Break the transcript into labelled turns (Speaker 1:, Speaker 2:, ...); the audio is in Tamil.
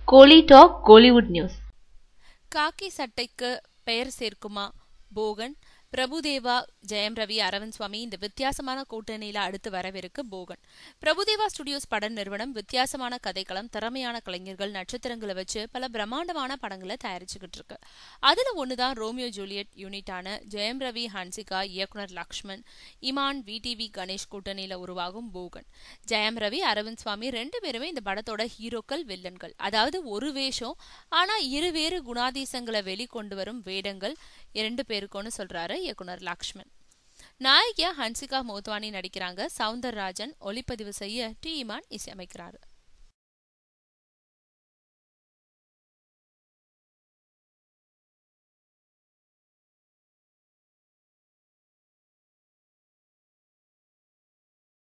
Speaker 1: கோலி டாக் கோலிவுட் நியூஸ்
Speaker 2: காக்கி சட்டைக்கு பெயர் சேர்க்குமா போகன் பிரபுதேவா ஜெயம் ரவி அரவிந்த் சுவாமி இந்த வித்தியாசமான கூட்டணியில அடுத்து வரவிருக்கு போகன் பிரபுதேவா ஸ்டுடியோஸ் பட நிறுவனம் வித்தியாசமான கதைக்களம் திறமையான கலைஞர்கள் நட்சத்திரங்களை வச்சு பல பிரம்மாண்டமான படங்களை தயாரிச்சுக்கிட்டு இருக்கு அதுல ஒண்ணுதான் ரோமியோ ஜூலியட் யூனிட்டான ஜெயம் ரவி ஹன்சிகா இயக்குனர் லக்ஷ்மண் இமான் விடிவி கணேஷ் கூட்டணியில உருவாகும் போகன் ஜெயம் ரவி அரவிந்த் சுவாமி ரெண்டு பேருமே இந்த படத்தோட ஹீரோக்கள் வில்லன்கள் அதாவது ஒரு வேஷம் ஆனா இருவேறு குணாதீசங்களை வெளிக்கொண்டு வரும் வேடங்கள் இரண்டு பேருக்கும்னு சொல்றாரு இயக்குனர் லக்ஷ்மண் நாயகியா ஹன்சிகா மோத்வானி நடிக்கிறாங்க சவுந்தரராஜன் ஒளிப்பதிவு செய்ய டி இமான் இசையமைக்கிறாரு